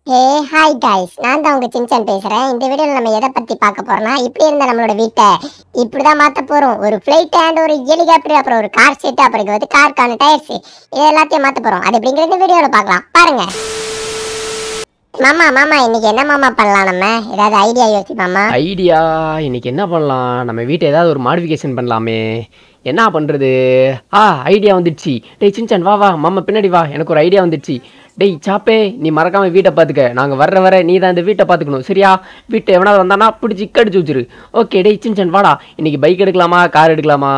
hey hi guys நான் தான் உங்க சின்சன் பேசுறேன் இந்த வீடியோல நம்ம எதை பத்தி பார்க்க போறோம்னா இப்படி இருந்த நம்மளோட வீட்டை இப்படிதான் மாத்த போறோம் ஒரு ஃபிளைட் அண்ட் ஒரு ஹெலிகாப்டர் அப்புறம் ஒரு கார் செட் அப்புறம் இது வந்து காருக்கான டயர்ஸ் இது எல்லாத்தையும் மாத்த போறோம் அது எப்படிங்கிறது இந்த வீடியோல பார்க்கலாம் பாருங்க மாமா மாமா இன்னைக்கு என்ன மாமா பண்ணலாம் நம்ம ஏதாவது ஐடியா யோசி மாமா ஐடியா இன்னைக்கு என்ன பண்ணலாம் நம்ம வீட்டை ஏதாவது ஒரு மாடிஃபிகேஷன் பண்ணலாமே என்ன பண்ணுறது ஆ ஐடியா வந்துடுச்சு டேய் சின்சான் வா வா மாமா பின்னாடி வா எனக்கு ஒரு ஐடியா வந்துடுச்சு டேய் சாப்பே நீ மறக்காம வீட்டை பார்த்துக்க நாங்கள் வர்ற வர நீ தான் இந்த வீட்டை பார்த்துக்கணும் சரியா வீட்டை எவனாவது வந்தானா பிடிச்சி கடிச்சு வச்சிரு ஓகே டேய் சின்சான் வாடா இன்னைக்கு பைக் எடுக்கலாமா கார் எடுக்கலாமா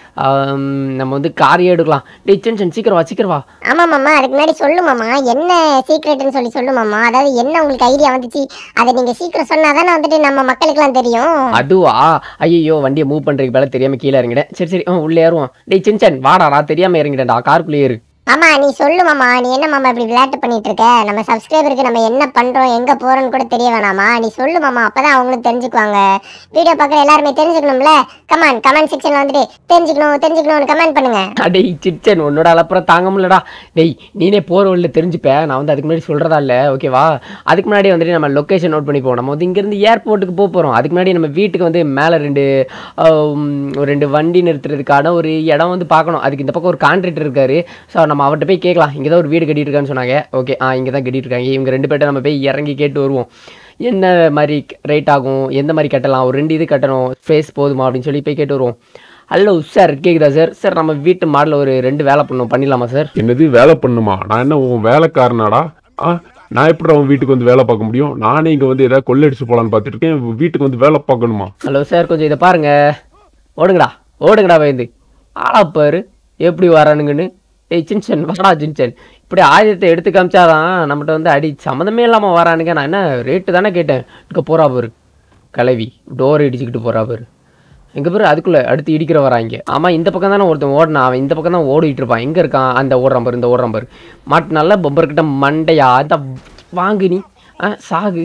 ஆம், நம்ம வந்து காரையே எடுக்கலாம் டேய் சின்சான் சீக்கிரம் வா சீக்கிரம் வா ஆமா மாமா அதுக்கு முன்னாடி சொல்லு மாமா என்ன சீக்ரெட்னு சொல்லி சொல்லு மாமா அதாவது என்ன உங்களுக்கு ஐடியா வந்துச்சு அதை நீங்க சீக்கிரம் சொன்னாதானே வந்துட்டு நம்ம மக்களுக்குலாம் தெரியும் அதுவா ஐயோ வண்டியை மூவ் பண்ணுறதுக்கு மேலே தெரியாமல் கீழே இறங்கிட்டேன் சரி சரி ஆ, உள்ளே ஏறுவோம் டேய் சின்சான் வாடா நான் தெரியாமல் இறங்கிட்டேன்டா காருக்குள்ளே ஏறு மாமா நீ சொல்லு மாமா நீ என்ன மாமா இப்படி விளையாட்டு பண்ணிட்டு இருக்க நம்ம சப்ஸ்கிரைபருக்கு நம்ம என்ன பண்றோம் எங்க போறோம்னு கூட தெரிய வேணாமா நீ சொல்லு மாமா அப்பதான் அவங்களும் தெரிஞ்சுக்குவாங்க வீடியோ பார்க்குற எல்லாருமே தெரிஞ்சுக்கணும்ல கமெண்ட் கமெண்ட் செக்ஷன்ல வந்துட்டு தெரிஞ்சுக்கணும் தெரிஞ்சுக்கணும்னு கமெண்ட் பண்ணுங்க டேய் சிச்சன் உன்னோட அலப்புறம் தாங்க முடியலடா டேய் நீனே போகிற வழியில் தெரிஞ்சுப்ப நான் வந்து அதுக்கு முன்னாடி சொல்கிறதா இல்லை ஓகேவா அதுக்கு முன்னாடி வந்துட்டு நம்ம லொக்கேஷன் நோட் பண்ணி போவோம் நம்ம வந்து இங்கேருந்து ஏர்போர்ட்டுக்கு போக போகிறோம் அதுக்கு முன்னாடி நம்ம வீட்டுக்கு வந்து மேலே ரெண்டு ஆம், ஒரு ரெண்டு வண்டி நிறுத்துறதுக்கான ஒரு இடம் வந்து பார்க்கணும் அதுக்கு இந்த பக்கம் ஒரு கான்ட்ராக்டர் இருக்காரு ஸோ நம்ம அவர்கிட்ட போய் கேட்கலாம் இங்கே தான் ஒரு வீடு கட்டிட்டு இருக்கான்னு சொன்னாங்க ஓகே ஆ இங்கே தான் கட்டிட்டு இருக்காங்க இவங்க ரெண்டு பேர்ட்ட நம்ம போய் இறங்கி கேட்டு வருவோம் என்ன மாதிரி ரேட் ஆகும் எந்த மாதிரி கட்டலாம் ஒரு ரெண்டு இது கட்டணும் ஸ்பேஸ் போதுமா அப்படின்னு சொல்லி போய் கேட்டு வருவோம் ஹலோ சார் கேக்குதா சார் சார் நம்ம வீட்டு மாடல ஒரு ரெண்டு வேலை பண்ணணும் பண்ணிடலாமா சார் என்னது வேலை பண்ணுமா நான் என்ன உன் வேலைக்காரனாடா ஆ நான் எப்படி அவன் வீட்டுக்கு வந்து வேலை பார்க்க முடியும் நானே இங்க வந்து ஏதாவது கொள்ளடிச்சு போலான்னு பார்த்துட்டு இருக்கேன் வீட்டுக்கு வந்து வேலை பார்க்கணுமா ஹலோ சார் கொஞ்சம் இதை பாருங்க ஓடுங்கடா ஓடுங்கடா பயந்து ஆளா பாரு எப்படி வரானுங்கன்னு ஏய் சின்சன் வாடா சின்சன் இப்படி ஆயுதத்தை எடுத்து காமிச்சாதான் நம்மகிட்ட வந்து அடி சம்மந்தமே இல்லாமல் வரானுங்க நான் என்ன ரேட்டு தானே கேட்டேன் இங்கே போறா பாரு கிளவி டோர் இடிச்சுக்கிட்டு போறா பாரு எங்க பேர் அதுக்குள்ள அடுத்து இடிக்கிற வராங்க ஆமா இந்த பக்கம் தானே ஒருத்தன் ஓடினா அவன் இந்த பக்கம் தான் ஓடிட்டு இருப்பான் எங்க இருக்கான் அந்த ஓடுறான் பாரு இந்த ஓடுறான் பாரு மாட்டு நல்ல பொம்பர்கிட்ட மண்டையா இந்த வாங்கு நீ ஆ சாகு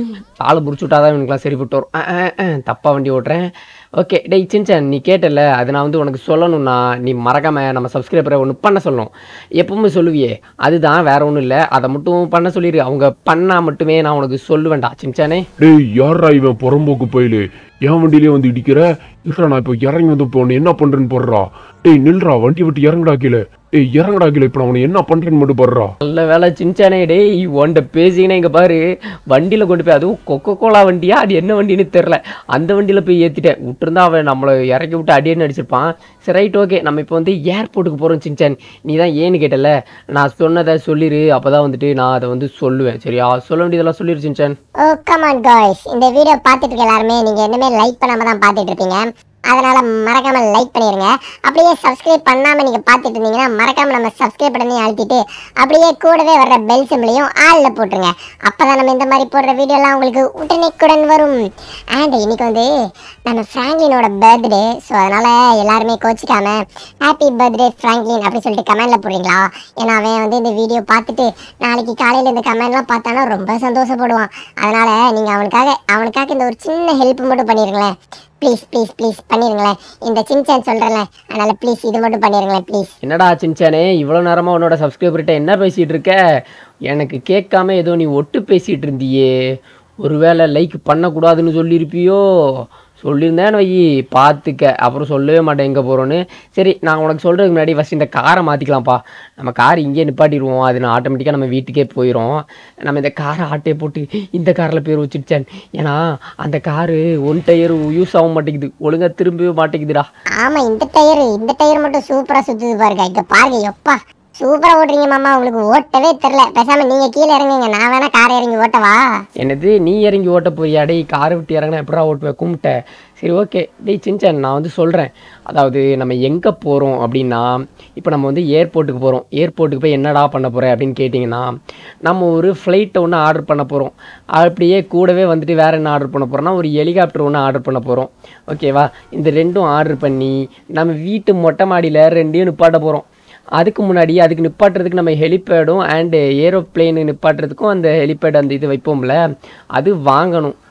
ஆளை முடிச்சு விட்டாதான் இவனுக்குலாம் சரிப்பட்டு வரும் ஆ, ஆ, ஆ, தப்பா வண்டி ஓட்டுறேன் ஓகே டேய் சின்சன் நீ கேட்டல அது நான் வந்து உனக்கு சொல்லணும்னா நீ மறக்காம நம்ம சப்ஸ்கிரைபரை ஒன்று பண்ண சொல்லணும் எப்பவுமே சொல்லுவியே அதுதான் வேற ஒன்றும் இல்லை அதை மட்டும் பண்ண சொல்லிடு அவங்க பண்ணா மட்டுமே நான் உனக்கு சொல்லுவேன்டா சின்சானே டேய் யாரா இவன் புறம்போக்கு போயிலு என் வண்டியிலே வந்து இடிக்கிற இருடா நான் இப்போ இறங்கி வந்து இப்போ உன்னை என்ன பண்றேன்னு போடுறா டேய் நில்றா வண்டி விட்டு இறங்குடா கீழே டேய் இறங்குடா கீழே இப்போ நான் உன்னை என்ன பண்றேன்னு மட்டும் போடுறா நல்ல வேலை சின்சானே டேய் உன்ட்ட பேசிங்கன்னா இங்கே பாரு வண்டியில் கொண்டு போய் அதுவும் கொக்கோ கோலா வண்டியா அது என்ன வண்டின்னு தெரில அந்த வண்டியில் போய் ஏற்றிட்டேன் விட்டுருந்தா அவன் நம்மளை இறக்கி விட்டு அடியேன்னு அடிச்சிருப்பான் சரி ரைட் ஓகே நம்ம இப்போ வந்து ஏர்போர்ட்டுக்கு போகிறோம் சின்சான் நீ தான் ஏன்னு கேட்டல நான் சொன்னதை சொல்லிடு அப்போ தான் வந்துட்டு நான் அதை வந்து சொல்லுவேன் சரியா சொல்ல வேண்டியதெல்லாம் சொல்லிடு சின்சான் ஓ கமான் காய்ஸ் இந்த வீடியோ பார்த்துட்டு இருக்க எல்லாருமே நீங்க என்னமே லைக் பண்ணாம தான் பார்த்துட்டு இருப்பீங்க அதனால மறக்காம லைக் பண்ணிருங்க அப்படியே சப்ஸ்கிரைப் பண்ணாம நீங்க பார்த்துட்டு இருந்தீங்கன்னா மறக்காம நம்ம சப்ஸ்கிரைப் பண்ணி அழுத்திட்டு அப்படியே கூடவே வர்ற பெல் சிம்பிளையும் ஆள்ல போட்டுருங்க அப்பதான் நம்ம இந்த மாதிரி போடுற வீடியோலாம் உங்களுக்கு உடனேக்குடன் வரும் அண்ட் இன்னைக்கு வந்து நம்ம ஃப்ராங்க்லினோட பர்த்டே ஸோ அதனால எல்லாருமே கோச்சிக்காம ஹாப்பி பர்த்டே ஃப்ராங்க்லின் அப்படி சொல்லிட்டு கமெண்ட்ல போடுறீங்களா ஏன்னா அவன் வந்து இந்த வீடியோ பார்த்துட்டு நாளைக்கு காலையில் இந்த கமெண்ட்லாம் பார்த்தானா ரொம்ப சந்தோஷப்படுவான் அதனால நீங்கள் அவனுக்காக அவனுக்காக இந்த ஒரு சின்ன ஹெல்ப் மட்டும் பண்ணிருங்களேன் ப்ளீஸ் ப்ளீஸ் ப்ளீஸ் பண்ணிருங்களேன் இந்த சின்சான் சொல்கிறேன்ல அதனால ப்ளீஸ் இது மட்டும் பண்ணிருங்களேன் ப்ளீஸ் என்னடா சின்சானே இவ்வளோ நேரமாக உன்னோட சப்ஸ்கிரைபர்கிட்ட என்ன பேசிகிட்டு இருக்க எனக்கு கேட்காம ஏதோ நீ ஒட்டு பேசிகிட்டு இருந்தியே ஒருவேளை லைக் பண்ணக்கூடாதுன்னு சொல்லியிருப்பியோ சொல்லியிருந்தேன்னு வை பார்த்துக்க அப்புறம் சொல்லவே மாட்டேன் எங்கே போகிறோன்னு சரி நான் உனக்கு சொல்கிறதுக்கு முன்னாடி ஃபஸ்ட் இந்த காரை மாற்றிக்கலாம்ப்பா நம்ம கார் இங்கேயே நிப்பாட்டிடுவோம் அது நான் ஆட்டோமேட்டிக்காக நம்ம வீட்டுக்கே போயிடும் நம்ம இந்த காரை ஆட்டையை போட்டு இந்த காரில் பேர் வச்சுடுச்சேன் ஏன்னா அந்த காரு ஒன் டயர் யூஸ் ஆக மாட்டேங்குது ஒழுங்காக திரும்பவே மாட்டேங்குதுடா ஆமாம் இந்த டயர் இந்த டயர் மட்டும் சூப்பராக சுற்றுது பாருங்க இங்கே பாருங்க எப்பா சூப்பராக ஓட்டுறீங்க மாமா உங்களுக்கு ஓட்டவே தெரில பேசாமல் நீங்கள் கீழே இறங்குங்க நான் வேணா காரை இறங்கி ஓட்டவா என்னது நீ இறங்கி ஓட்ட போறியா டேய் காரை விட்டு இறங்கினா எப்படா ஓட்டுவேன் கும்பிட்ட சரி ஓகே டேய் சின்சான் நான் வந்து சொல்கிறேன் அதாவது நம்ம எங்கே போகிறோம் அப்படின்னா இப்போ நம்ம வந்து ஏர்போர்ட்டுக்கு போகிறோம் ஏர்போர்ட்டுக்கு போய் என்னடா பண்ண போகிற அப்படின்னு கேட்டிங்கன்னா நம்ம ஒரு ஃப்ளைட்டை ஒன்று ஆர்டர் பண்ண போகிறோம் அப்படியே கூடவே வந்துட்டு வேறு என்ன ஆர்டர் பண்ண போகிறோம்னா ஒரு ஹெலிகாப்டர் ஒன்று ஆர்டர் பண்ண போகிறோம் ஓகேவா இந்த ரெண்டும் ஆர்டர் பண்ணி நம்ம வீட்டு மொட்டை மாடியில் ரெண்டையும் நிப்பாட்ட போகிறோம் அதுக்கு முன்னாடி அதுக்கு நிப்பாட்டுறதுக்கு நம்ம ஹெலிபேடும் அண்டு ஏரோப்ளேனு நிப்பாட்டுறதுக்கும் அந்த ஹெலிபேட் அந்த இது வைப்போம்ல அது வாங்கணும்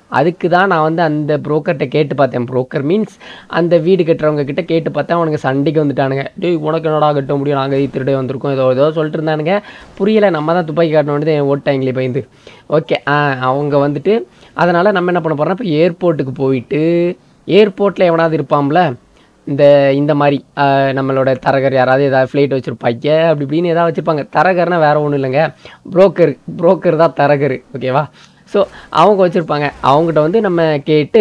அதுக்கு தான் நான் வந்து அந்த புரோக்கர்கிட்ட கேட்டு பார்த்தேன் புரோக்கர் மீன்ஸ் அந்த வீடு கட்டுறவங்க கிட்ட கேட்டு பார்த்தேன் அவனுங்க சண்டைக்கு வந்துட்டானுங்க டேய் உனக்கு என்னடா கட்ட முடியும் நாங்கள் திருடே வந்திருக்கோம் ஏதோ ஏதோ சொல்லிட்டு இருந்தானுங்க புரியல நம்ம தான் துப்பாக்கி காட்டின வேண்டியது ஓட்டாங்களே பயந்து ஓகே அவங்க வந்துட்டு அதனால் நம்ம என்ன பண்ண போகிறோம்னா இப்போ ஏர்போர்ட்டுக்கு போயிட்டு ஏர்போர்ட்டில் எவனாவது இருப்பான்ல இந்த இந்த மாதிரி ஆஹ், நம்மளோட தரகர் யாராவது ஏதாவது ஃப்ளைட் வச்சுருப்பாங்க அப்படி இப்படின்னு ஏதாவது வச்சுருப்பாங்க தரகர்னா வேறு ஒன்றும் இல்லைங்க புரோக்கர் புரோக்கர் தான் தரகர் ஓகேவா ஸோ அவங்க வச்சுருப்பாங்க அவங்ககிட்ட வந்து நம்ம கேட்டு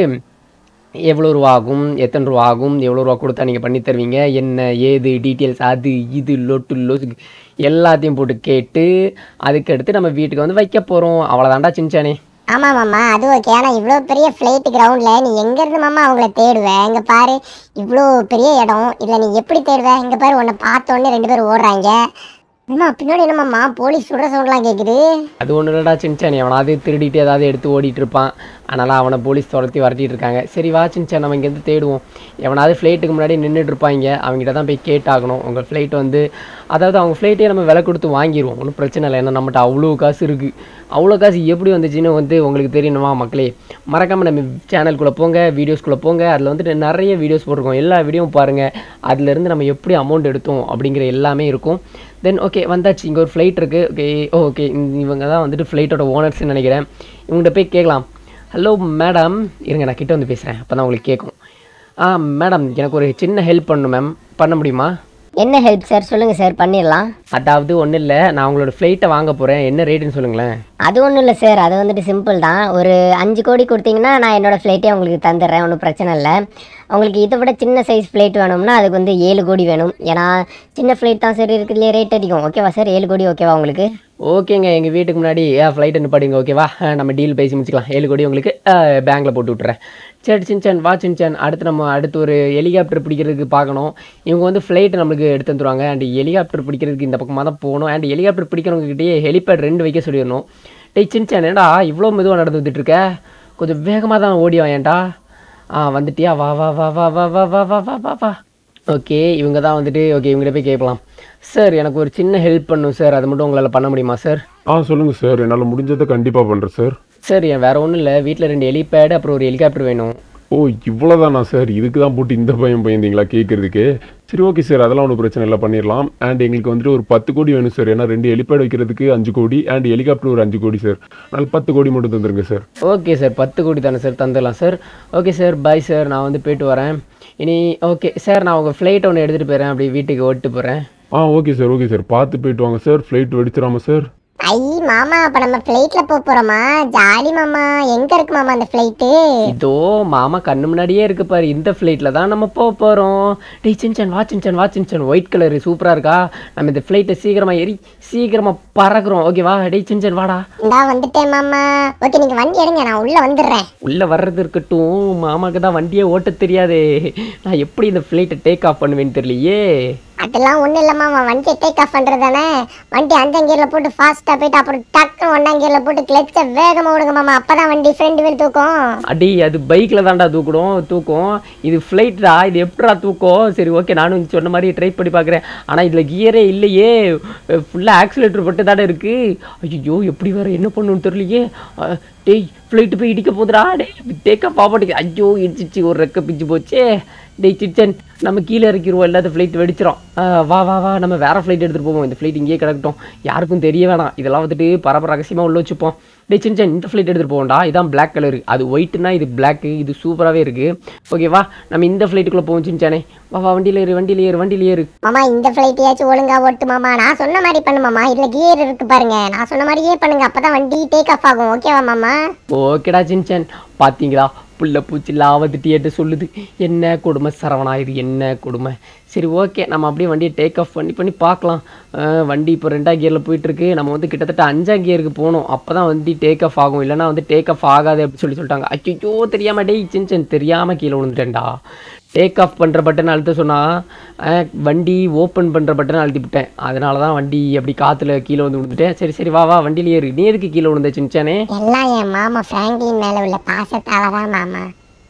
எவ்வளோ ரூபா ஆகும் எத்தனை ரூபா ஆகும் எவ்வளோ ரூபா கொடுத்தா நீங்கள் பண்ணி தருவீங்க என்ன ஏது டீட்டெயில்ஸ் அது இது லொட்டு லொசு எல்லாத்தையும் போட்டு கேட்டு அதுக்கடுத்து நம்ம வீட்டுக்கு வந்து வைக்க போகிறோம் அவ்வளோதான்டா சின்சானே ஆமா மாமா அது ஓகே ஆனா இவ்வளோ பெரிய ஃப்ளைட் கிரவுண்ட்ல நீ எங்க இருந்து மாமா அவங்கள தேடுவ இங்க பாரு இவ்வளோ பெரிய இடம் இதுல நீ எப்படி தேடுவ இங்க பாரு உன்னை பார்த்த உடனே ரெண்டு பேரும் ஓடுறாங்க அம்மா பின்னாடி என்ன மாமா போலீஸ் சுடுற சவுண்ட்லாம் கேக்குது அது ஒன்று இல்லடா சின்சானி அவனாவது திருடிட்டு ஏதாவது எடுத்து ஓடிட்டு இருப்பான் அதனால் அவனை போலீஸ் துரத்தி வரட்டிட்டு இருக்காங்க சரி வா சின்சான் நம்ம இங்கேருந்து தேடுவோம் எவனாவது ஃப்ளைட்டுக்கு முன்னாடி நின்றுட்டு இருப்பாங்க அவங்ககிட்ட தான் போய் கேட்டாகணும் உங்கள் ஃப்ளைட் வந்து அதாவது அவங்க ஃப்ளைட்டே நம்ம விலை கொடுத்து வாங்கிடுவோம் ஒன்றும் பிரச்சனை இல்லை ஏன்னா நம்மகிட்ட அவ்வளோ காசு இருக்குது அவ்வளோ காசு எப்படி வந்துச்சுன்னு வந்து உங்களுக்கு தெரியணுமா மக்களே மறக்காமல் நம்ம சேனலுக்குள்ளே போங்க வீடியோஸ்குள்ளே போங்க அதில் வந்துட்டு நிறைய வீடியோஸ் போட்டிருக்கோம் எல்லா வீடியோவும் பாருங்கள் அதுலேருந்து நம்ம எப்படி அமௌண்ட் எடுத்தோம் அப்படிங்கிற எல்லாமே இருக்கும் தென் ஓகே வந்தாச்சு இங்கே ஒரு ஃப்ளைட் இருக்குது ஓகே ஓகே இவங்க தான் வந்துட்டு ஃப்ளைட்டோட ஓனர்ஸ்னு நினைக்கிறேன் இவங்ககிட்ட போய் கேட்கலாம் ஹலோ மேடம் இருங்க நான் கிட்ட வந்து பேசுகிறேன் அப்போ தான் உங்களுக்கு கேட்கும் ஆ மேடம் எனக்கு ஒரு சின்ன ஹெல்ப் பண்ணணும் மேம் பண்ண முடியுமா என்ன ஹெல்ப் சார் சொல்லுங்க சார் பண்ணிடலாம் அதாவது ஒன்றும் இல்லை நான் உங்களோட ஃப்ளைட்டை வாங்க போகிறேன் என்ன ரேட்டுன்னு சொல்லுங்களேன் அது ஒன்றும் இல்லை சார் அது வந்துட்டு சிம்பிள் தான் ஒரு அஞ்சு கோடி கொடுத்தீங்கன்னா நான் என்னோட ஃப்ளைட்டே உங்களுக்கு தந்துடுறேன் ஒன்றும் பிரச்சனை இல்லை உங்களுக்கு இதை விட சின்ன சைஸ் ஃப்ளைட் வேணும்னா அதுக்கு வந்து ஏழு கோடி வேணும் ஏன்னா சின்ன ஃப்ளைட் தான் சார் இருக்கிறதுலே ரேட் அடிக்கும் ஓகேவா சார் ஏழு கோடி ஓகேவா உங்களுக்கு ஓகேங்க எங்கள் வீட்டுக்கு முன்னாடி ஏன் ஃப்ளைட் நிப்பாடிங்க ஓகேவா நம்ம டீல் பேசி முடிச்சுக்கலாம் ஏழு கோடி உங்களுக்கு பேங்க்கில் போட்டு விட்றேன் சரி சின்சான் வா சின்சான் அடுத்து நம்ம அடுத்து ஒரு ஹெலிகாப்டர் பிடிக்கிறதுக்கு பார்க்கணும் இவங்க வந்து ஃப்ளைட் நம்மளுக்கு எடுத்து வந்துருவாங்க அண்ட் ஹெலிகாப்டர் பிடிக்கிறதுக்கு இந்த பக்கமாக தான் போகணும் அண்ட் ஹெலிகாப்டர் பிடிக்கிறவங்ககிட்டயே ஹெலிபேட் ரெண்டு வைக்க சொல்லிடணும் டேய் சின்சான் ஏன்டா இவ்வளோ மெதுவாக நடந்து வந்துட்டு இருக்க கொஞ்சம் வேகமாக தான் ஓடி வாயேன்டா ஆ வந்துட்டியா வா வா வா வா வா வா வா வா வா வா வா ஓகே இவங்க தான் வந்துட்டு ஓகே இவங்ககிட்ட போய் கேட்கலாம் சார் எனக்கு ஒரு சின்ன ஹெல்ப் பண்ணும் சார் அது மட்டும் உங்களால் பண்ண முடியுமா சார் ஆ சொல்லுங்கள் சார் என்னால் முடிஞ்சதை கண்டிப்பாக பண்ணுறேன் சார் சார் என் வேறு ஒன்றும் இல்லை வீட்டில் ரெண்டு ஹெலிபேட் அப்புறம் ஒரு ஹெலிகாப்டர் வேணும் ஓ இவ்வளோதானா சார் இதுக்கு தான் போட்டு இந்த பயம் பயந்தீங்களா கேட்குறதுக்கு சரி ஓகே சார் அதெல்லாம் ஒன்றும் பிரச்சனை இல்லை பண்ணிடலாம் அண்ட் எங்களுக்கு வந்துட்டு ஒரு பத்து கோடி வேணும் சார் ஏன்னா ரெண்டு ஹெலிபேட் வைக்கிறதுக்கு அஞ்சு கோடி அண்ட் ஹெலிகாப்டர் ஒரு அஞ்சு கோடி சார் அதனால் பத்து கோடி மட்டும் தந்துருங்க சார் ஓகே சார் பத்து கோடி தானே சார் தந்துடலாம் sir okay sir bye sir நான் வந்து போயிட்டு வரேன் இனி ஓகே சார் நான் உங்கள் ஃப்ளைட் ஒன்று எடுத்துகிட்டு போகிறேன் அப்படி வீட்டுக்கு ஓட்டு போகிறேன் ஆ ஓகே சார் ஓகே சார் பார்த்து போயிட்டு வாங்க சார் ஃப்ளைட் வெடிச்சிடாம சார் ஐ மாமா அப்ப நம்ம ஃப்ளைட்ல போக போறோமா ஜாலி மாமா எங்க இருக்கு மாமா அந்த ஃப்ளைட்டு இதோ மாமா கண்ணு முன்னாடியே இருக்கு பாரு இந்த ஃப்ளைட்டில் தான் நம்ம போக போகிறோம் டேய் சின்சன் வா சின்சன் வா சின்சன் ஒயிட் கலர் சூப்பராக இருக்கா நம்ம இந்த ஃப்ளைட்டை சீக்கிரமாக ஏறி சீக்கிரமாக பறக்குறோம் ஓகேவா டேய் சின்சன் வாடா இந்தா வந்துட்டேன் மாமா ஓகே நீங்க வண்டி எடுங்க நான் உள்ள வந்துடுறேன் உள்ளே வர்றது இருக்கட்டும் மாமாக்கு தான் வண்டியே ஓட்ட தெரியாதே நான் எப்படி இந்த ஃப்ளைட்டை டேக் ஆஃப் பண்ணுவேன்னு தெரியலையே அதெல்லாம் ஒண்ணும் இல்ல மாமா வண்டியை டேக் ஆஃப் பண்றது தானே வண்டி அஞ்சாம் கியர்ல போட்டு ஃபாஸ்டா போயிட்டு அப்புறம் டக்குன்னு ஒன்னாம் கியர்ல போட்டு கிளச்ச வேகமா விடுங்க மாமா அப்பதான் வண்டி ஃப்ரெண்ட் வீல் தூக்கும் அடி அது பைக்கில் தான்டா தூக்கணும் தூக்கும் இது ஃப்ளைட்டா இது எப்படா தூக்கும் சரி ஓகே நானும் நீ சொன்ன மாதிரி ட்ரை பண்ணி பார்க்குறேன் ஆனால் இதில் கியரே இல்லையே ஃபுல்லாக ஆக்சிலேட்டர் பட்டு தானே இருக்குது ஐயோ எப்படி வேற என்ன பண்ணணும்னு தெரியலையே அஹ், டேய் ஃப்ளைட்டு போய் இடிக்க போதுடா டேய் டேக்கப் ஆப்பாட்டுக்கு ஐயோ இடிச்சிச்சு ஒரு ரெக்க பிச்சு போச்சே டேய் சிச்சன் நம்ம கீழே இறக்கிடுவோம் எல்லாத்தையும் ஃப்ளைட் வெடிச்சிரும் அஹ், வா வா வா நம்ம வேற ஃப்ளைட் எடுத்துகிட்டு போவோம் இந்த ஃப்ளைட் இங்கேயே கிடக்கட்டும் யாருக்கும் தெரிய வேணாம் இதெல்லாம் வந்துட்டு பரபர ரகசியமாக உள்ள வச்சுப்போம் டேய் சின்ன இந்த ஃப்ளைட் எடுத்துகிட்டு போவோம்டா இதான் Black கலர் அது ஒயிட்னா இது Black இது சூப்பராகவே இருக்குது ஓகேவா நம்ம இந்த ஃப்ளைட்டுக்குள்ளே போவோம் சின்சானே வா வா வண்டியில் ஏறு வண்டியில் ஏறு வண்டியில் ஏறு மாமா இந்த ஃப்ளைட்டையாச்சும் ஒழுங்கா ஓட்டு மாமா நான் சொன்ன மாதிரி பண்ணு மாமா இதுல கியர் இருக்கு பாருங்க நான் சொன்ன மாதிரியே பண்ணுங்க அப்பதான் வண்டி டேக் ஆஃப் ஆகும் ஓகேவா மாமா ஓகேடா சின்சான் பார்த்தீங்களா புள்ள பூச்சி லாவத்துட்டியேட்டு சொல்லுது என்ன கொடுமை சரவணா இது என்ன கொடுமை சரி ஓகே நம்ம அப்படியே வண்டியை டேக் ஆஃப் பண்ணி பண்ணி பார்க்கலாம் அஹ் வண்டி இப்போ ரெண்டாம் கியரில் போயிட்டுருக்கு நம்ம வந்து கிட்டத்தட்ட அஞ்சாம் கியருக்கு போகணும் அப்போ தான் வண்டி டேக் ஆஃப் ஆகும் இல்லைனா வந்து டேக் ஆஃப் ஆகாது அப்படின்னு சொல்லி சொல்லிட்டாங்க ஐயோ தெரியாமல் டேய் சின்சன் தெரியாமல் கீழே விழுந்துட்டேன்டா டேக் ஆஃப் பண்ணுற பட்டன் அழுத்த சொன்னால் வண்டி ஓப்பன் பண்ணுற பட்டன் அழுத்தி விட்டேன் அதனால தான் வண்டி அப்படி காற்றுல கீழே வந்து விழுந்துட்டேன் சரி சரி வா வா வண்டியில் ஏறு நீ எதுக்கு கீழே விழுந்த சின்சானே எல்லாம் என் மாமா ஃப்ராங்க்லின் மேல உள்ள பாசத்தால தான் மாமா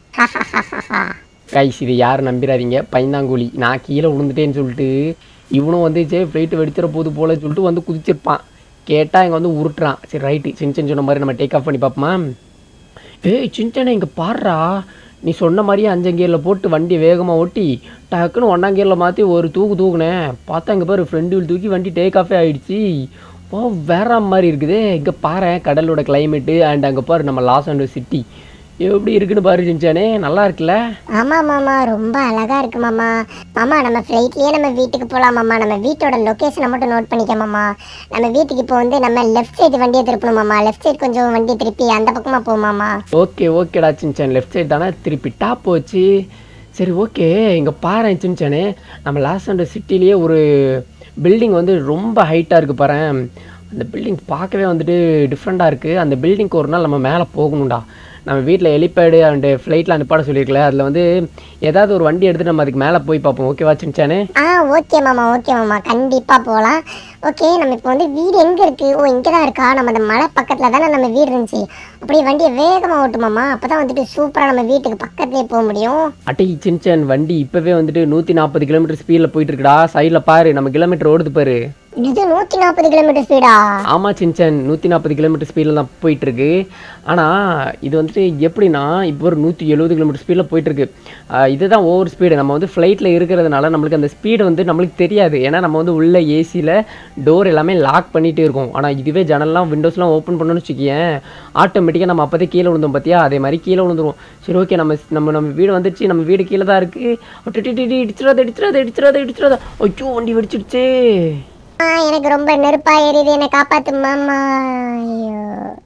கைஸ் இதை யாரும் நம்பிடாதீங்க பைந்தாங்குழி நான் கீழே விழுந்துட்டேன்னு சொல்லிட்டு இவனும் வந்து சே ஃப்ளைட்டு வெடிச்சிட போது போல சொல்லிட்டு வந்து குதிச்சிருப்பான் கேட்டால் இங்கே வந்து உருட்டுறான் சரி ரைட்டு சின்ன சொன்ன மாதிரி நம்ம டேக் ஆஃப் பண்ணி பார்ப்போமா ஏய் சின்ன இங்கே பாடுறா நீ சொன்ன மாதிரியே அஞ்சாம் கியரில் போட்டு வண்டி வேகமாக ஓட்டி டக்குன்னு ஒன்றாம் கியரில் மாற்றி ஒரு தூக்கு தூக்குனேன் பார்த்தா இங்கே பாரு ஃப்ரெண்டு வீல் தூக்கி வண்டி டேக் ஆஃபே ஆயிடுச்சு ஓ வேற மாதிரி இருக்குது இங்கே பாரு கடலோட கிளைமேட்டு அண்ட் அங்கே பாரு நம்ம லாஸ் அண்ட் சிட்டி எப்படி இருக்குன்னு பாரு சின்சானே நல்லா இருக்குல்ல ஆமா மாமா ரொம்ப அழகா இருக்கு மாமா மாமா நம்ம ஃப்ளைட்லயே நம்ம வீட்டுக்கு போலாம் மாமா நம்ம வீட்டோட லொகேஷனை மட்டும் நோட் பண்ணிக்க மாமா நம்ம வீட்டுக்கு இப்போ வந்து நம்ம லெஃப்ட் சைடு வண்டியை திருப்பணும் மாமா லெஃப்ட் சைடு கொஞ்சம் வண்டியை திருப்பி அந்த பக்கமா போ மாமா ஓகே ஓகேடா சின்சான் லெஃப்ட் சைடு தானே திருப்பி டாப் போச்சு சரி ஓகே இங்கே பாரு சின்சானே நம்ம லாஸ் அண்ட் சிட்டிலேயே ஒரு பில்டிங் வந்து ரொம்ப ஹைட்டாக இருக்குது பாரு அந்த பில்டிங் பார்க்கவே வந்துட்டு டிஃப்ரெண்ட்டாக இருக்குது அந்த பில்டிங்க்கு ஒரு நாள் நம்ம மேலே போகணும்டா நம்ம வீட்டில் ஹெலிபேடு அண்டு ஃப்ளைட்டில் அனுப்பாட சொல்லியிருக்கல அதில் வந்து ஏதாவது ஒரு வண்டி எடுத்து நம்ம அதுக்கு மேலே போய் பார்ப்போம் ஓகேவா சின்சானே ஆ ஓகே மாமா ஓகே மாமா கண்டிப்பா போகலாம் ஓகே நம்ம இப்போ வந்து வீடு எங்க இருக்கு ஓ இங்கே தான் இருக்கா நம்ம அந்த மலை பக்கத்துல தானே நம்ம வீடு இருந்துச்சு அப்படியே வண்டியை வேகமா ஓட்டு மாமா அப்பதான் வந்துட்டு சூப்பரா நம்ம வீட்டுக்கு பக்கத்துலயே போக முடியும் அட்டை சின்சான் வண்டி இப்போவே வந்துட்டு நூற்றி நாற்பது கிலோமீட்டர் ஸ்பீடில் போயிட்டு இருக்குடா சைடில் பாரு நம்ம கிலோமீட்டர் ஓடுது பாரு இது நூத்தி நாற்பது கிலோமீட்டர் ஸ்பீடா ஆமாம் சின்சன் நூற்றி நாற்பது கிலோமீட்டர் ஸ்பீடில் தான் போயிட்டுருக்கு ஆனால் இது வந்துட்டு எப்படின்னா இப்போ ஒரு நூற்றி எழுபது கிலோமீட்டர் ஸ்பீடில் போயிட்டுருக்கு இதுதான் ஓவர் ஸ்பீடு நம்ம வந்து ஃப்ளைட்டில் இருக்கிறதுனால நம்மளுக்கு அந்த ஸ்பீடு வந்து நம்மளுக்கு தெரியாது ஏன்னா நம்ம வந்து உள்ள ஏசியில் டோர் எல்லாமே லாக் பண்ணிகிட்டே இருக்கும் ஆனால் இதுவே ஜன்னல்லாம் விண்டோஸ்லாம் ஓப்பன் பண்ணணும்னு வச்சுக்கேன் ஆட்டோமேட்டிக்காக நம்ம அப்போதே கீழே விழுந்தோம் பார்த்தியா அதே மாதிரி கீழே விழுந்துரும் சரி ஓகே நம்ம நம்ம நம்ம வீடு வந்துருச்சு நம்ம வீடு கீழே தான் இருக்குது இடிச்சிடாத இடிச்சிடாத இடிச்சிடாத இடிச்சிடாத ஐயோ வண்டி வெடிச்சிடுச்சே ஆ எனக்கு ரொம்ப நெருப்பா எரியுது என்னை காப்பாத்து மாமா ஐயோ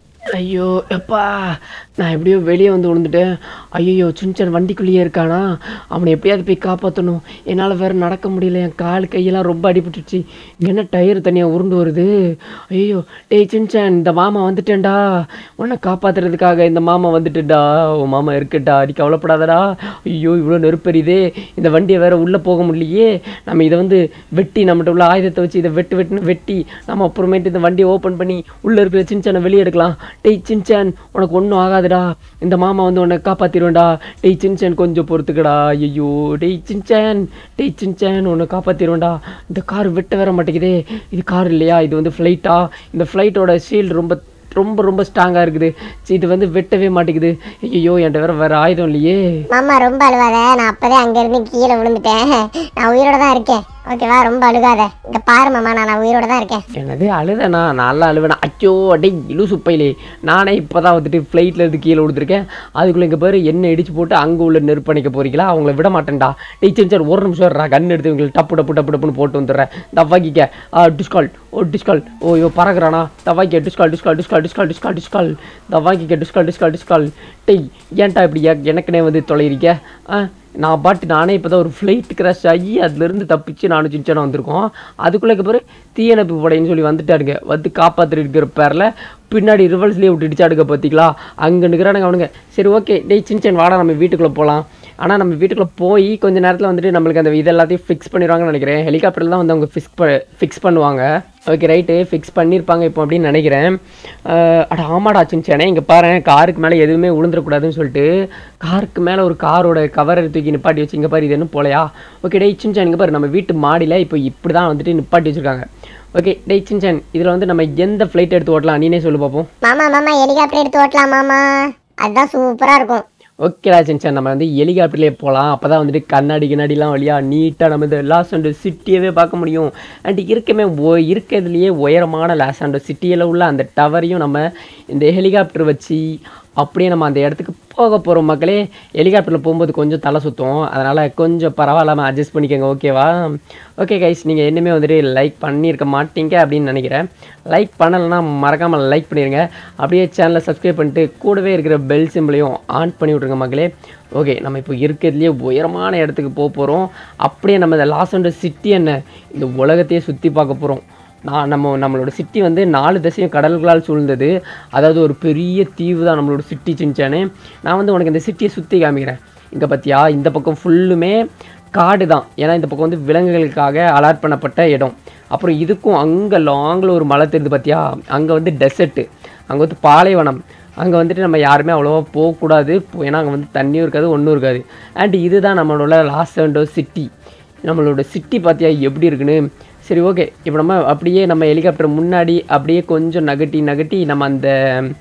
ஐயோ எப்பா நான் எப்படியோ வெளியே வந்து விழுந்துட்டேன் ஐயோ சின்சன் வண்டிக்குள்ளேயே இருக்கானா அவனை எப்படியாவது போய் காப்பாற்றணும் என்னால் வேற நடக்க முடியல என் கால் கையெல்லாம் ரொம்ப அடிபட்டுருச்சு இங்கே என்ன டயர் தனியாக உருண்டு வருது ஐயோ டேய் சின்சன் இந்த மாமா வந்துட்டேன்டா உன்னை காப்பாத்துறதுக்காக இந்த மாமா வந்துட்டுடா உன் மாமா இருக்கட்டா அடி கவலைப்படாதடா ஐயோ இவ்வளோ நெருப்பெரியுதே இந்த வண்டியை வேற உள்ளே போக முடியலையே நம்ம இதை வந்து வெட்டி நம்மகிட்ட உள்ள ஆயுதத்தை வச்சு இதை வெட்டு வெட்டுன்னு வெட்டி நம்ம அப்புறமேட்டு இந்த வண்டியை ஓப்பன் பண்ணி உள்ளே இருக்கிற சின்சனை வெளியே எடுக்கலாம் டேய் சின்சன் உனக்கு ஒன்றும் ஆகாதுடா இந்த மாமா வந்து உன்னை காப்பாற்றிடுவேன்டா டேய் சின்சன் கொஞ்சம் பொறுத்துக்கடா ஐயோ டேய் சின்சன் டேய் சின்சன் உன்னை காப்பாற்றிடுவேன்டா இந்த கார் வெட்ட வர மாட்டேங்குதே இது கார் இல்லையா இது வந்து ஃப்ளைட்டா இந்த ஃப்ளைட்டோட ஷீல்டு ரொம்ப ரொம்ப ரொம்ப ஸ்ட்ராங்காக இருக்குது சீ, இது வந்து வெட்டவே மாட்டேங்குது ஐயோ என்கிட்ட வேற வேற ஆயுதம் இல்லையே மாமா ரொம்ப அழுவாத நான் அப்பதே அங்க இருந்து கீழே விழுந்துட்டேன் நான் உயிரோட தான் இருக்கேன் ஓகேவா ரொம்ப அழுகாத இங்க பாரு மாமா நான் நான் உயிரோட தான் இருக்கேன் என்னது அழுதண்ணா நல்லா அழுவேனா அச்சோ அடே இலு சுப்பையிலே நானே இப்போ தான் வந்துட்டு ஃப்ளைட்டில் இருந்து கீழே விழுந்திருக்கேன் அதுக்குள்ளே இங்கே பேர் என்ன இடிச்சு போட்டு அங்கே உள்ள நெருப்பு அணைக்க போறீங்களா அவங்கள விட மாட்டேன்டா டேய் சரி சரி ஒரு நிமிஷம் இருடா கன் எடுத்து இவங்களுக்கு டப்பு டப்பு டப்பு டப்புன்னு போட்டு வந்துடுறேன் தவாக்கிக்க ஆ டிஸ்கால் ஓ டிஸ்கால் ஓ ஐயோ பறக்குறானா தவாக்கிக்க டிஸ்கால் டிஸ்கால் டிஸ்கால் டிஸ்கால் டிஸ்கால் டிஸ்கால் தவாக்கிக்க டிஸ்கால் டிஸ்கால் டிஸ்கால் டேய் ஏன்டா இப்படி எ- எனக்குனே வந்து தொலைகிறீங்க ஆ நான் பாட்டு நானே இப்போ தான் ஒரு ஃப்ளைட் கிராஷ் ஆகி அதுலேருந்து தப்பிச்சு நானும் சின்ன வந்திருக்கோம் அதுக்குள்ளே பிறகு தீயணைப்பு படைன்னு சொல்லி வந்துட்டாருங்க வந்து காப்பாற்றிட்டு இருக்கிற பேரில் பின்னாடி ரிவல்ஸ்லேயே விட்டு இடிச்சாடுங்க பார்த்தீங்களா அங்கே நிற்கிறானுங்க அவனுங்க சரி ஓகே டேய் சின்சன் வாடா நம்ம வீட்டுக்குள்ளே போகலாம் ஆனால் நம்ம வீட்டுக்குள்ளே போய் கொஞ்ச நேரத்தில் வந்துட்டு நம்மளுக்கு அந்த இது எல்லாத்தையும் ஃபிக்ஸ் பண்ணிடுவாங்கன்னு நினைக்கிறேன் ஹெலிகாப்டரில் தான் வந்து அவங்க ஃபிக்ஸ் ப ஃபிக்ஸ் பண்ணுவாங்க ஓகே ரைட்டு ஃபிக்ஸ் பண்ணியிருப்பாங்க இப்போ அப்படின்னு நினைக்கிறேன் அஹ் அட ஆமாடா சின்சனே இங்கே பாரு காருக்கு மேலே எதுவுமே விழுந்துடக்கூடாதுன்னு சொல்லிட்டு காருக்கு மேலே ஒரு காரோட கவரை தூக்கி நிப்பாட்டி வச்சு இங்கே பாரு இது என்ன போலையா ஓகே டேய் சின்சன் இங்கே பாரு நம்ம வீட்டு மாடியில் இப்போ இப்படி தான் வந்துட்டு நிப்பாட்டி வச்சுருக்காங்க ஓகே டேய் சின்சன் இதில் வந்து நம்ம எந்த ஃப்ளைட் எடுத்து ஓட்டலாம் நீனே சொல்லு பார்ப்போம் மாமா மாமா ஹெலிகாப்டர் எடுத்து ஓட்டலாம் மாமா அதுதான் சூப்பரா இருக்கும் ஓகேடா சின்சன் நம்ம வந்து ஹெலிகாப்டர்லேயே போகலாம் அப்போ தான் வந்துட்டு கண்ணாடி கண்ணாடிலாம் வழியா நீட்டாக நம்ம இந்த லாஸ் அண்ட் சிட்டியவே பார்க்க முடியும் அண்ட் இருக்கமே ஒ இருக்கிறதுலையே உயரமான லாஸ் அண்ட் சிட்டியில் உள்ள அந்த டவரையும் நம்ம இந்த ஹெலிகாப்டர் வச்சு அப்படியே நம்ம அந்த இடத்துக்கு போக போகிறோம் மக்களே ஹெலிகாப்டரில் போகும்போது கொஞ்சம் தலை சுற்றும் அதனால் கொஞ்சம் பரவாயில்லாமல் அட்ஜஸ்ட் பண்ணிக்கோங்க ஓகேவா ஓகே கைஸ் நீங்கள் என்னமே வந்துட்டு லைக் பண்ணியிருக்க மாட்டீங்க அப்படின்னு நினைக்கிறேன் லைக் பண்ணலைன்னா மறக்காமல் லைக் பண்ணிடுங்க அப்படியே சேனலை சப்ஸ்கிரைப் பண்ணிட்டு கூடவே இருக்கிற பெல் சிம்பிளையும் ஆன் பண்ணி விட்ருங்க மக்களே ஓகே நம்ம இப்போ இருக்கிறதுலேயே உயரமான இடத்துக்கு போக போகிறோம் அப்படியே நம்ம இந்த லாஸ் அண்ட் சிட்டி என்ன இந்த உலகத்தையே சுற்றி பார்க்க போகிறோம் நான் நம்ம நம்மளோட சிட்டி வந்து நாலு திசையும் கடல்களால் சூழ்ந்தது அதாவது ஒரு பெரிய தீவு தான் நம்மளோட சிட்டி சின்ச்சானு நான் வந்து உனக்கு இந்த சிட்டியை சுற்றி காமிக்கிறேன் இங்கே பார்த்தியா இந்த பக்கம் ஃபுல்லுமே காடு தான் ஏன்னா இந்த பக்கம் வந்து விலங்குகளுக்காக அலாட் பண்ணப்பட்ட இடம் அப்புறம் இதுக்கும் அங்கே லாங்கில் ஒரு மலை தெரியுது பார்த்தியா அங்கே வந்து டெசர்ட்டு அங்கே வந்து பாலைவனம் அங்கே வந்துட்டு நம்ம யாருமே அவ்வளோவா போகக்கூடாது போ- ஏன்னா அங்கே வந்து தண்ணியும் இருக்காது ஒன்றும் இருக்காது அண்ட் இதுதான் நம்மளோட லாஸ் அண்டோ சிட்டி நம்மளோட சிட்டி பார்த்தியா எப்படி இருக்குன்னு சரி ஓகே இப்போ நம்ம அப்படியே நம்ம ஹெலிகாப்டர் முன்னாடி அப்படியே கொஞ்சம் நகட்டி நகட்டி நம்ம அந்த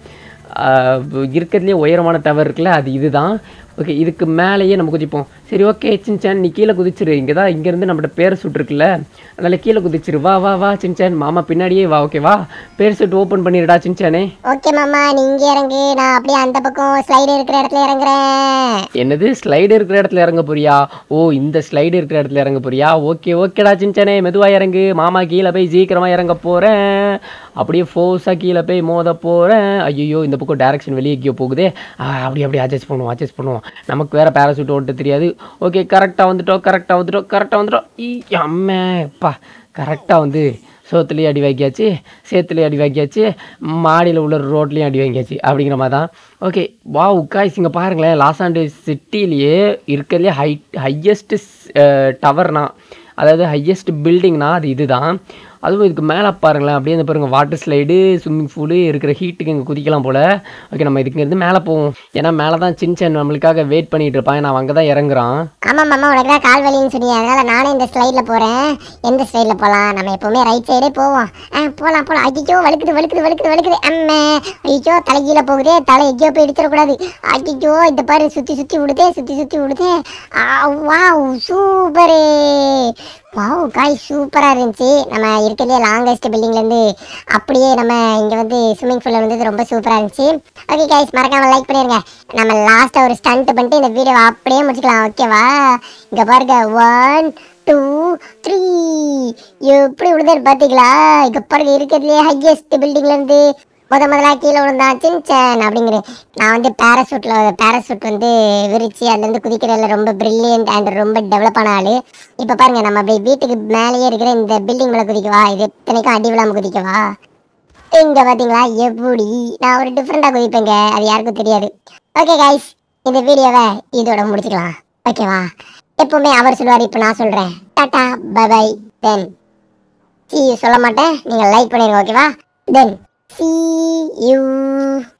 இருக்கிறதுலே உயரமான டவர் இருக்குல்ல அது இதுதான் ஓகே இதுக்கு மேலேயே நம்ம குதிப்போம் சரி ஓகே சின்சான் நீ கீழே குதிச்சிரு இங்கே தான் இங்கேருந்து நம்மளோட பேர் சூட் இருக்குல்ல அதனால் கீழே குதிச்சிரு வா வா வா சின்சான் மாமா பின்னாடியே வா ஓகே வா பேர் சூட் ஓப்பன் பண்ணிடுடா சின்சானே ஓகே மாமா நீ இங்கே இறங்கு நான் அப்படியே அந்த பக்கம் ஸ்லைடு இருக்கிற இடத்துல இறங்குறேன் என்னது ஸ்லைடு இருக்கிற இடத்துல இறங்க போறியா ஓ இந்த ஸ்லைடு இருக்கிற இடத்துல இறங்க போறியா ஓகே ஓகேடா சின்சானே மெதுவாக இறங்கு மாமா கீழே போய் சீக்கிரமாக இறங்க போகிறேன் அப்படியே ஃபோர்ஸாக கீழே போய் மோத போகிறேன் ஐயோ இந்த பக்கம் டைரக்ஷன் வெளியே எங்கேயோ போகுதே ஆ, அப்படி அப்படியே அட்ஜஸ்ட் பண்ணுவோம் அட்ஜஸ்ட் பண்ணுவோம் நமக்கு வேறு பேராசூட் ஓட்ட தெரியாது ஓகே கரெக்டாக வந்துட்டோம் கரெக்டாக வந்துட்டோம் கரெக்டாக வந்துட்டோம் ஈ அம்மைப்பா கரெக்டாக வந்து சோத்துலேயும் அடி வாங்கியாச்சு சேத்துலேயும் அடி வாங்கியாச்சு மாடியில் உள்ள ரோட்லேயும் அடி வாங்கியாச்சு அப்படிங்கிற மாதிரி தான் ஓகே வா உக்காய்ஸ் இங்கே பாருங்களேன் லாஸ் ஆண்டேஸ் சிட்டிலேயே இருக்கிறதுலே ஹை ஹையஸ்ட் டவர்னா அதாவது ஹையஸ்ட் பில்டிங்னா அது இதுதான் அதுவும் இதுக்கு மேலே பாருங்களேன் அப்படியே இந்த பாருங்க வாட்டர் ஸ்லைடு ஸ்விம்மிங் பூலு இருக்கிற ஹீட்டுக்கு இங்கே குதிக்கலாம் போல் ஓகே நம்ம இதுக்கு இருந்து மேலே போவோம் ஏன்னா மேலே தான் சின்சன் நம்மளுக்காக வெயிட் பண்ணிட்டு இருப்பான் நான் அங்கே தான் இறங்குறான் ஆமா மாமா உனக்கு தான் கால் வலின்னு சொன்னீங்க அதனால நானே இந்த ஸ்லைடில் போகிறேன் எந்த ஸ்லைடில் போகலாம் நம்ம எப்போவுமே ரைட் சைடே போவோம் ஆ போகலாம் போகலாம் ஐயோ வழுக்குது வழுக்குது வழுக்குது வழுக்குது அம்மே ஐயோ தலைகீழ போகுதே தலை எங்கேயோ போய் இடிச்சிடக்கூடாது ஐயோ இந்த பாரு சுற்றி சுற்றி விடுதே சுற்றி சுற்றி விடுதே வாவ் சூப்பரு வாவ் காய் சூப்பராக இருந்துச்சு நம்ம இருக்கிறதுலே லாங்கஸ்ட் பில்டிங்லேருந்து அப்படியே நம்ம இங்கே வந்து ஸ்விம்மிங் பூலில் வந்தது ரொம்ப சூப்பராக இருந்துச்சு ஓகே கைஸ் மறக்காமல் லைக் பண்ணிடுங்க நம்ம லாஸ்ட்டாக ஒரு ஸ்டண்ட் பண்ணிட்டு இந்த வீடியோவை அப்படியே முடிச்சுக்கலாம் ஓகேவா இங்கே பாருங்க ஒன் டூ த்ரீ எப்படி விழுதுன்னு பார்த்தீங்களா இங்கே பாருங்க இருக்கிறதுலே ஹையஸ்ட் பில்டிங்லேருந்து முத முதல்ல கீழே விழுந்தான் சின்சன் அப்படிங்கிற நான் வந்து பேராசூட்டில் பேராசூட் வந்து விரிச்சு அதுலேருந்து குதிக்கிறதுல ரொம்ப பிரில்லியன்ட் அண்ட் ரொம்ப டெவலப்பான ஆள் இப்போ பாருங்க நம்ம அப்படியே வீட்டுக்கு மேலேயே இருக்கிற இந்த பில்டிங் மேலே குதிக்கவா இது எத்தனைக்கும் அடி விழாம குதிக்கவா இங்க பாத்தீங்களா எப்படி நான் ஒரு டிஃப்ரெண்டா குதிப்பேங்க அது யாருக்கும் தெரியாது ஓகே கைஸ் இந்த வீடியோவை இதோட முடிச்சுக்கலாம் ஓகேவா எப்பவுமே அவர் சொல்லுவார் இப்போ நான் சொல்றேன் டாடா பை தென் சி சொல்ல மாட்டேன் நீங்க லைக் பண்ணிருங்க ஓகேவா தென் சி யூ